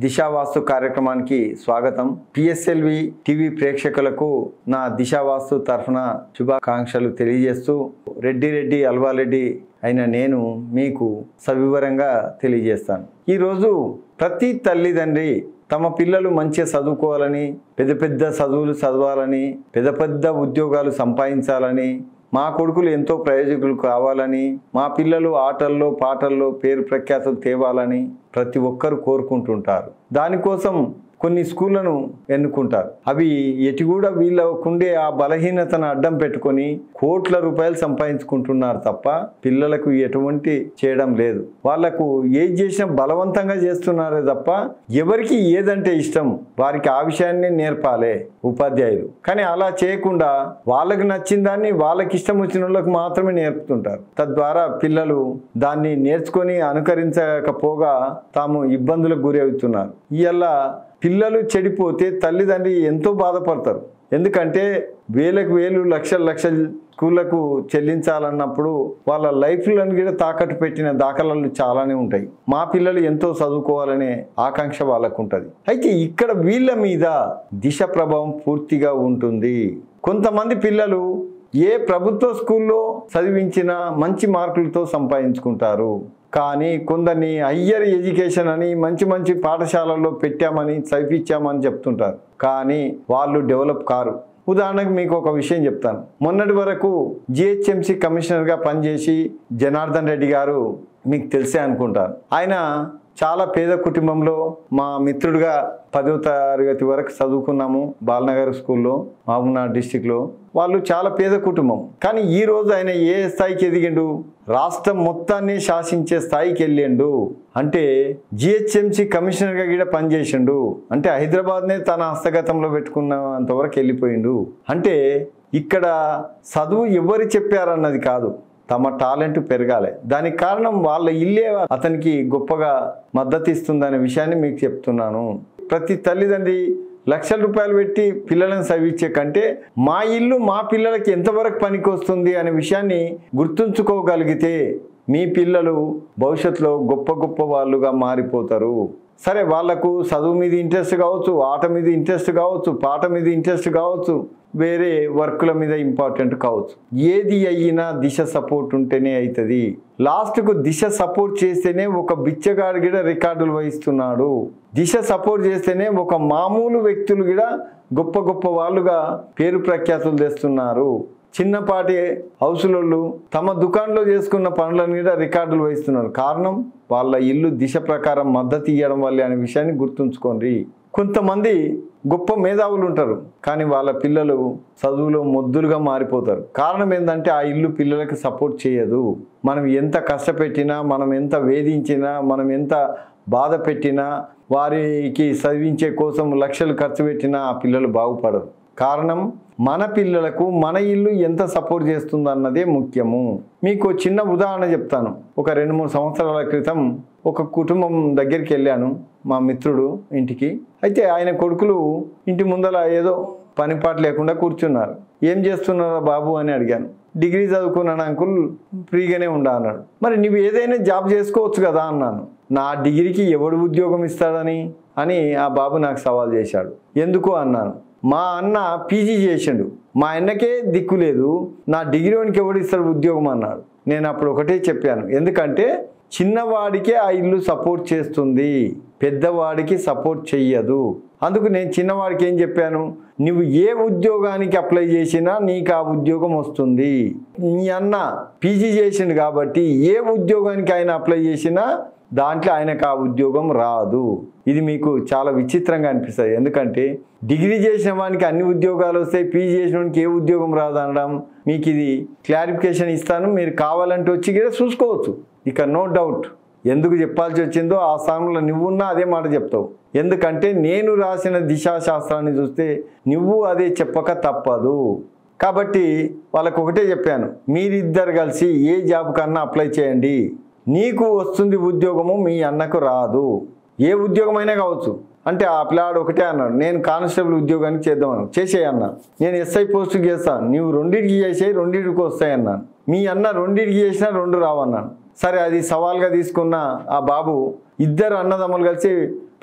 దిశావాస్తు కార్యక్రమానికి స్వాగతం PSLV TV ప్రేక్షకులకు నా దిశావాస్తు తరఫున శుభాకాంక్షలు తెలియజేస్తూ రెడ్డి రెడ్డి అల్వారెడ్డి అయిన నేను మీకు సవివరంగా తెలియజేస్తాను ఈరోజు ప్రతి తల్లిదండ్రి తమ పిల్లలు మంచిగా చదువుకోవాలని పెద్ద పెద్ద చదువులు చదవాలని పెద్ద పెద్ద ఉద్యోగాలు సంపాదించాలని మా కొడుకులు ఎంతో ప్రయోజకులు కావాలని మా పిల్లలు ఆటల్లో పాటల్లో పేరు ప్రఖ్యాతులు తేవాలని ప్రతి ఒక్కరు కోరుకుంటుంటారు దానికోసం కొన్ని స్కూళ్ళను ఎన్నుకుంటారు అవి ఎటు కూడా వీళ్ళకుండే ఆ బలహీనతను అడ్డం పెట్టుకొని కోట్ల రూపాయలు సంపాదించుకుంటున్నారు తప్ప పిల్లలకు ఎటువంటి చేయడం లేదు వాళ్లకు ఏది చేసినా బలవంతంగా చేస్తున్నారే తప్ప ఎవరికి ఏదంటే ఇష్టం వారికి ఆ విషయాన్ని నేర్పాలి ఉపాధ్యాయులు కానీ అలా చేయకుండా వాళ్ళకి నచ్చిన దాన్ని వాళ్ళకి ఇష్టం వచ్చిన వాళ్ళకి మాత్రమే నేర్పుతుంటారు తద్వారా పిల్లలు దాన్ని నేర్చుకొని అనుకరించకపోగా తాము ఇబ్బందులకు గురి అవుతున్నారు ఇవల్ల పిల్లలు చెడిపోతే తల్లిదండ్రి ఎంతో బాధపడతారు ఎందుకంటే వేలకు వేలు లక్షల లక్షల స్కూళ్ళకు చెల్లించాలన్నప్పుడు వాళ్ళ లైఫ్లను కూడా తాకట్టు పెట్టిన దాఖలాలు చాలానే ఉంటాయి మా పిల్లలు ఎంతో చదువుకోవాలనే ఆకాంక్ష వాళ్ళకు ఉంటుంది అయితే ఇక్కడ వీళ్ళ మీద దిశ ప్రభావం పూర్తిగా ఉంటుంది కొంతమంది పిల్లలు ఏ ప్రభుత్వ స్కూల్లో చదివించినా మంచి మార్కులతో సంపాదించుకుంటారు కానీ కొందరిని హయ్యర్ ఎడ్యుకేషన్ అని మంచి మంచి పాఠశాలల్లో పెట్టామని చదివించామని చెప్తుంటారు కానీ వాళ్ళు డెవలప్ కారు ఉదాహరణకు మీకు ఒక విషయం చెప్తాను మొన్నటి వరకు జిహెచ్ఎంసీ కమిషనర్గా పనిచేసి జనార్దన్ రెడ్డి గారు మీకు తెలిసే అనుకుంటారు ఆయన చాలా పేద కుటుంబంలో మా మిత్రుడిగా పదో తరగతి వరకు చదువుకున్నాము బాలనగర్ స్కూల్లో మహబూబ్నగర్ డిస్టిక్లో వాళ్ళు చాలా పేద కుటుంబం కానీ ఈ రోజు ఆయన ఏ స్థాయికి ఎదిగిండు రాష్ట్రం మొత్తాన్ని శాసించే స్థాయికి వెళ్ళిండు అంటే జిహెచ్ఎంసీ కమిషనర్గా కూడా పనిచేసిండు అంటే హైదరాబాద్నే తన హస్తగతంలో పెట్టుకున్నంత వరకు వెళ్ళిపోయిండు అంటే ఇక్కడ చదువు ఎవరు చెప్పారన్నది కాదు తమ టాలెంట్ పెరగాలి దానికి కారణం వాళ్ళ ఇల్లే అతనికి గొప్పగా మద్దతు ఇస్తుందనే విషయాన్ని మీకు చెప్తున్నాను ప్రతి తల్లిదండ్రి లక్షల రూపాయలు పెట్టి పిల్లలను చదివించే కంటే మా ఇల్లు మా పిల్లలకి ఎంతవరకు పనికి వస్తుంది అనే విషయాన్ని గుర్తుంచుకోగలిగితే మీ పిల్లలు భవిష్యత్తులో గొప్ప గొప్ప వాళ్ళుగా మారిపోతారు సరే వాళ్లకు చదువు మీద ఇంట్రెస్ట్ కావచ్చు ఆట మీద ఇంట్రెస్ట్ కావచ్చు పాట మీద ఇంట్రెస్ట్ కావచ్చు వేరే వర్కుల మీద ఇంపార్టెంట్ కావచ్చు ఏది అయినా దిశ సపోర్ట్ ఉంటేనే అవుతుంది లాస్ట్కు దిశ సపోర్ట్ చేస్తేనే ఒక బిచ్చగాడు కూడా రికార్డులు వహిస్తున్నాడు దిశ సపోర్ట్ చేస్తేనే ఒక మామూలు వ్యక్తులు కూడా గొప్ప గొప్ప వాళ్ళుగా పేరు ప్రఖ్యాతులు తెస్తున్నారు చిన్నపాటి హౌసులోళ్ళు తమ దుకాణంలో చేసుకున్న పనుల మీద రికార్డులు వహిస్తున్నారు కారణం వాళ్ళ ఇల్లు దిశ ప్రకారం మద్దతు ఇవ్వడం వల్లే అనే విషయాన్ని గుర్తుంచుకోండి కొంతమంది గొప్ప మేధావులు ఉంటారు కానీ వాళ్ళ పిల్లలు చదువులో మొద్దులుగా మారిపోతారు కారణం ఏంటంటే ఆ ఇల్లు పిల్లలకి సపోర్ట్ చేయదు మనం ఎంత కష్టపెట్టినా మనం ఎంత వేధించినా మనం ఎంత బాధ పెట్టినా వారికి చదివించే కోసం లక్షలు ఖర్చు పెట్టినా ఆ పిల్లలు బాగుపడరు కారణం మన పిల్లలకు మన ఇల్లు ఎంత సపోర్ట్ చేస్తుంది అన్నదే ముఖ్యము మీకు చిన్న ఉదాహరణ చెప్తాను ఒక రెండు మూడు సంవత్సరాల క్రితం ఒక కుటుంబం దగ్గరికి వెళ్ళాను మా మిత్రుడు ఇంటికి అయితే ఆయన కొడుకులు ఇంటి ముందర ఏదో పనిపాటు లేకుండా కూర్చున్నారు ఏం చేస్తున్నారా బాబు అని అడిగాను డిగ్రీ చదువుకున్నాను అంకుల్ ఫ్రీగానే ఉండా అన్నాడు మరి నువ్వు ఏదైనా జాబ్ చేసుకోవచ్చు కదా అన్నాను నా డిగ్రీకి ఎవడు ఉద్యోగం ఇస్తాడని అని ఆ బాబు నాకు సవాల్ చేశాడు ఎందుకు అన్నాను మా అన్న పీజీ చేసిండు మా అన్నకే దిక్కు లేదు నా డిగ్రీ వానికి ఎవడు ఇస్తాడు ఉద్యోగం అన్నాడు నేను అప్పుడు ఒకటే చెప్పాను ఎందుకంటే చిన్నవాడికే ఆ ఇల్లు సపోర్ట్ చేస్తుంది పెద్దవాడికి సపోర్ట్ చెయ్యదు అందుకు నేను చిన్నవాడికి ఏం చెప్పాను నువ్వు ఏ ఉద్యోగానికి అప్లై చేసినా నీకు ఆ ఉద్యోగం వస్తుంది నీ అన్న పీజీ చేసిండు కాబట్టి ఏ ఉద్యోగానికి ఆయన అప్లై చేసినా దాంట్లో ఆయనకు ఆ ఉద్యోగం రాదు ఇది మీకు చాలా విచిత్రంగా అనిపిస్తుంది ఎందుకంటే డిగ్రీ చేసిన వానికి అన్ని ఉద్యోగాలు వస్తాయి పీజీ చేసిన వానికి ఏ ఉద్యోగం రాదు అనడం మీకు ఇది క్లారిఫికేషన్ ఇస్తాను మీరు కావాలంటే వచ్చి కూడా చూసుకోవచ్చు ఇక నో డౌట్ ఎందుకు చెప్పాల్సి వచ్చిందో ఆ స్థానంలో నువ్వున్నా అదే మాట చెప్తావు ఎందుకంటే నేను రాసిన దిశాశాస్త్రాన్ని చూస్తే నువ్వు అదే చెప్పక తప్పదు కాబట్టి వాళ్ళకు ఒకటే చెప్పాను మీరిద్దరు కలిసి ఏ జాబ్ కన్నా అప్లై చేయండి నీకు వస్తుంది ఉద్యోగము మీ అన్నకు రాదు ఏ ఉద్యోగమైనా కావచ్చు అంటే ఆ పిల్లాడు ఒకటే అన్నాడు నేను కానిస్టేబుల్ ఉద్యోగానికి చేద్దామని చేసేయి అన్నా నేను ఎస్ఐ పోస్టుకి చేస్తాను నీవు రెండింటికి చేసేయి రెండింటికి వస్తాయి అన్నాను మీ అన్న రెండింటికి చేసినా రెండు రావన్నాను సరే అది సవాల్గా తీసుకున్న ఆ బాబు ఇద్దరు అన్నదమ్ములు కలిసి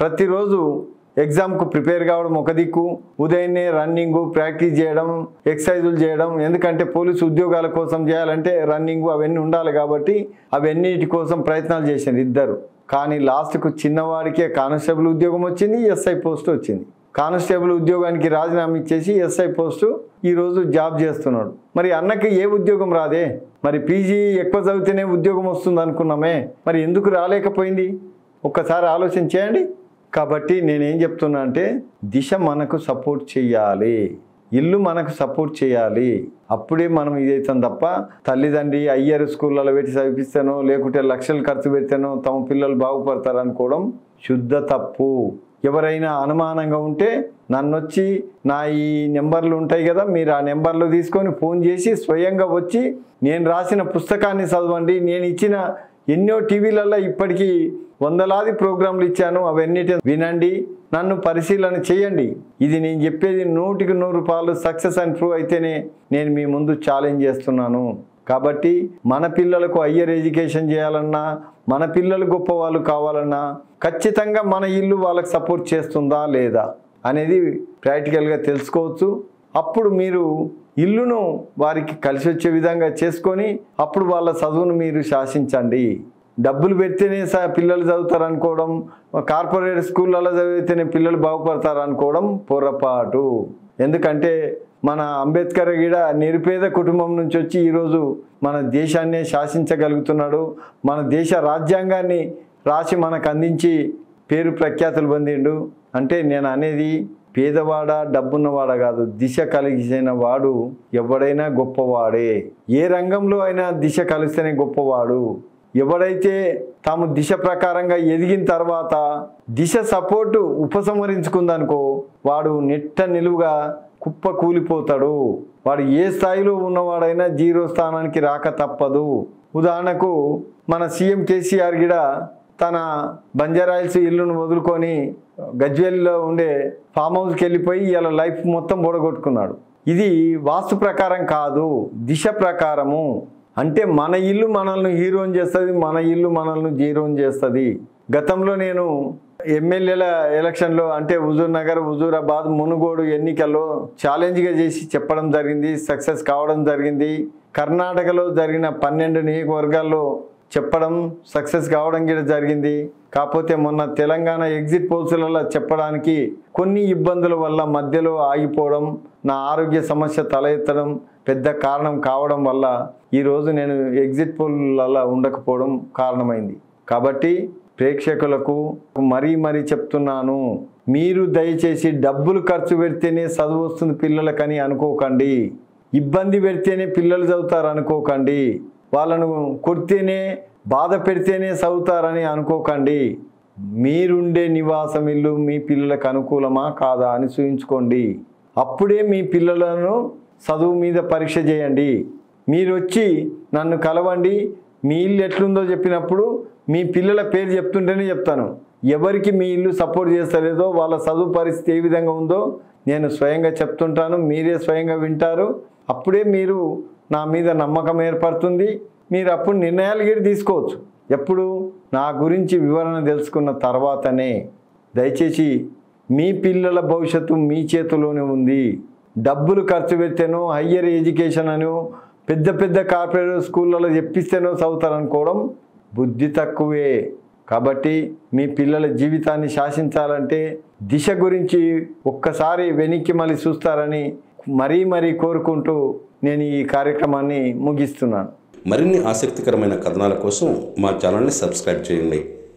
ప్రతిరోజు ఎగ్జామ్కు ప్రిపేర్ కావడం ఒక దిక్కు ఉదయాన్నే రన్నింగ్ ప్రాక్టీస్ చేయడం ఎక్సర్సైజులు చేయడం ఎందుకంటే పోలీసు ఉద్యోగాల కోసం చేయాలంటే రన్నింగ్ అవన్నీ ఉండాలి కాబట్టి అవన్నిటి కోసం ప్రయత్నాలు చేశారు ఇద్దరు కానీ లాస్ట్కు చిన్నవాడికే కానిస్టేబుల్ ఉద్యోగం వచ్చింది ఎస్ఐ పోస్ట్ వచ్చింది కానిస్టేబుల్ ఉద్యోగానికి రాజీనామా ఇచ్చేసి ఎస్ఐ పోస్టు ఈరోజు జాబ్ చేస్తున్నాడు మరి అన్నకి ఏ ఉద్యోగం రాదే మరి పీజీ ఎక్కువ చదివితేనే ఉద్యోగం వస్తుంది అనుకున్నామే మరి ఎందుకు రాలేకపోయింది ఒక్కసారి ఆలోచన చేయండి కాబట్టి నేనేం చెప్తున్నా అంటే దిశ మనకు సపోర్ట్ చేయాలి ఇల్లు మనకు సపోర్ట్ చేయాలి అప్పుడే మనం ఇదైతాం తప్ప తల్లిదండ్రి అయ్యర్ స్కూళ్ళలో పెట్టి చదివిస్తానో లేకుంటే లక్షలు ఖర్చు పెడితేనో తమ పిల్లలు బాగుపడతారు అనుకోవడం శుద్ధ తప్పు ఎవరైనా అనుమానంగా ఉంటే నన్ను వచ్చి నా ఈ నెంబర్లు ఉంటాయి కదా మీరు ఆ నెంబర్లు తీసుకొని ఫోన్ చేసి స్వయంగా వచ్చి నేను రాసిన పుస్తకాన్ని చదవండి నేను ఇచ్చిన ఎన్నో టీవీలలో ఇప్పటికీ వందలాది ప్రోగ్రాంలు ఇచ్చాను అవన్నిటి వినండి నన్ను పరిశీలన చేయండి ఇది నేను చెప్పేది నూటికి నూరు రూపాయలు సక్సెస్ అండ్ ప్రూవ్ అయితేనే నేను మీ ముందు ఛాలెంజ్ చేస్తున్నాను కాబట్టి మన పిల్లలకు హయ్యర్ ఎడ్యుకేషన్ చేయాలన్నా మన పిల్లలు గొప్పవాళ్ళు కావాలన్నా ఖచ్చితంగా మన ఇల్లు వాళ్ళకి సపోర్ట్ చేస్తుందా లేదా అనేది ప్రాక్టికల్గా తెలుసుకోవచ్చు అప్పుడు మీరు ఇల్లును వారికి కలిసి వచ్చే విధంగా చేసుకొని అప్పుడు వాళ్ళ చదువును మీరు శాసించండి డబ్బులు పెడితేనే సా పిల్లలు చదువుతారు అనుకోవడం కార్పొరేట్ స్కూళ్ళలో చదివితేనే పిల్లలు బాగుపడతారు అనుకోవడం పొరపాటు ఎందుకంటే మన అంబేద్కర్ గిడ నిరుపేద కుటుంబం నుంచి వచ్చి ఈరోజు మన దేశాన్నే శాసించగలుగుతున్నాడు మన దేశ రాజ్యాంగాన్ని రాసి మనకు అందించి పేరు ప్రఖ్యాతులు పొందిండు అంటే నేను అనేది పేదవాడ డబ్బున్నవాడ కాదు దిశ కలిగిన వాడు ఎవడైనా గొప్పవాడే ఏ రంగంలో అయినా దిశ కలిస్తేనే గొప్పవాడు ఎవడైతే తాము దిశ ప్రకారంగా ఎదిగిన తర్వాత దిశ సపోర్టు ఉపసంహరించుకుందనుకో వాడు నెట్ట నిలువుగా కుప్ప కూలిపోతాడు వాడు ఏ స్థాయిలో ఉన్నవాడైనా జీరో స్థానానికి రాక తప్పదు ఉదాహరణకు మన సీఎం కేసీఆర్ గిడ తన బంజారాయిల్స్ ఇల్లును వదులుకొని గజ్వేల్లో ఉండే ఫామ్ హౌస్కి వెళ్ళిపోయి ఇలా లైఫ్ మొత్తం బొడగొట్టుకున్నాడు ఇది వాస్తు ప్రకారం కాదు దిశ ప్రకారము అంటే మన ఇల్లు మనల్ని హీరోని చేస్తుంది మన ఇల్లు మనల్ని జీరోని చేస్తుంది గతంలో నేను ఎమ్మెల్యేల ఎలక్షన్లో అంటే హుజూర్ నగర్ హుజూరాబాద్ మునుగోడు ఎన్నికల్లో ఛాలెంజ్గా చేసి చెప్పడం జరిగింది సక్సెస్ కావడం జరిగింది కర్ణాటకలో జరిగిన పన్నెండు నియోజకవర్గాల్లో చెప్పడం సక్సెస్ కావడం కూడా జరిగింది కాకపోతే మొన్న తెలంగాణ ఎగ్జిట్ పోల్స్లలో చెప్పడానికి కొన్ని ఇబ్బందుల వల్ల మధ్యలో ఆగిపోవడం నా ఆరోగ్య సమస్య తల ఎత్తడం పెద్ద కారణం కావడం వల్ల ఈరోజు నేను ఎగ్జిట్ పోల్లలో ఉండకపోవడం కారణమైంది కాబట్టి ప్రేక్షకులకు మరీ మరీ చెప్తున్నాను మీరు దయచేసి డబ్బులు ఖర్చు పెడితేనే చదువు వస్తుంది పిల్లలకని అనుకోకండి ఇబ్బంది పెడితేనే పిల్లలు చదువుతారు అనుకోకండి వాళ్ళను కొడితేనే బాధ పెడితేనే చదువుతారని అనుకోకండి మీరుండే నివాసం ఇల్లు మీ పిల్లలకు అనుకూలమా కాదా అని చూయించుకోండి అప్పుడే మీ పిల్లలను చదువు మీద పరీక్ష చేయండి మీరు వచ్చి నన్ను కలవండి మీ ఇల్లు ఎట్లుందో చెప్పినప్పుడు మీ పిల్లల పేరు చెప్తుంటేనే చెప్తాను ఎవరికి మీ ఇల్లు సపోర్ట్ చేస్తలేదో వాళ్ళ చదువు పరిస్థితి ఏ విధంగా ఉందో నేను స్వయంగా చెప్తుంటాను మీరే స్వయంగా వింటారు అప్పుడే మీరు నా మీద నమ్మకం ఏర్పడుతుంది మీరు అప్పుడు నిర్ణయాలు కూడా తీసుకోవచ్చు ఎప్పుడు నా గురించి వివరణ తెలుసుకున్న తర్వాతనే దయచేసి మీ పిల్లల భవిష్యత్తు మీ చేతిలోనే ఉంది డబ్బులు ఖర్చు పెట్టానో హయ్యర్ ఎడ్యుకేషన్ అనో పెద్ద పెద్ద కార్పొరేట్ స్కూళ్ళలో చెప్పిస్తేనో చదువుతారనుకోవడం బుద్ధి తక్కువే కాబట్టి మీ పిల్లల జీవితాన్ని శాసించాలంటే దిశ గురించి ఒక్కసారి వెనక్కి మళ్ళీ చూస్తారని మరీ మరీ కోరుకుంటూ నేను ఈ కార్యక్రమాన్ని ముగిస్తున్నాను మరిన్ని ఆసక్తికరమైన కథనాల కోసం మా ఛానల్ని సబ్స్క్రైబ్ చేయండి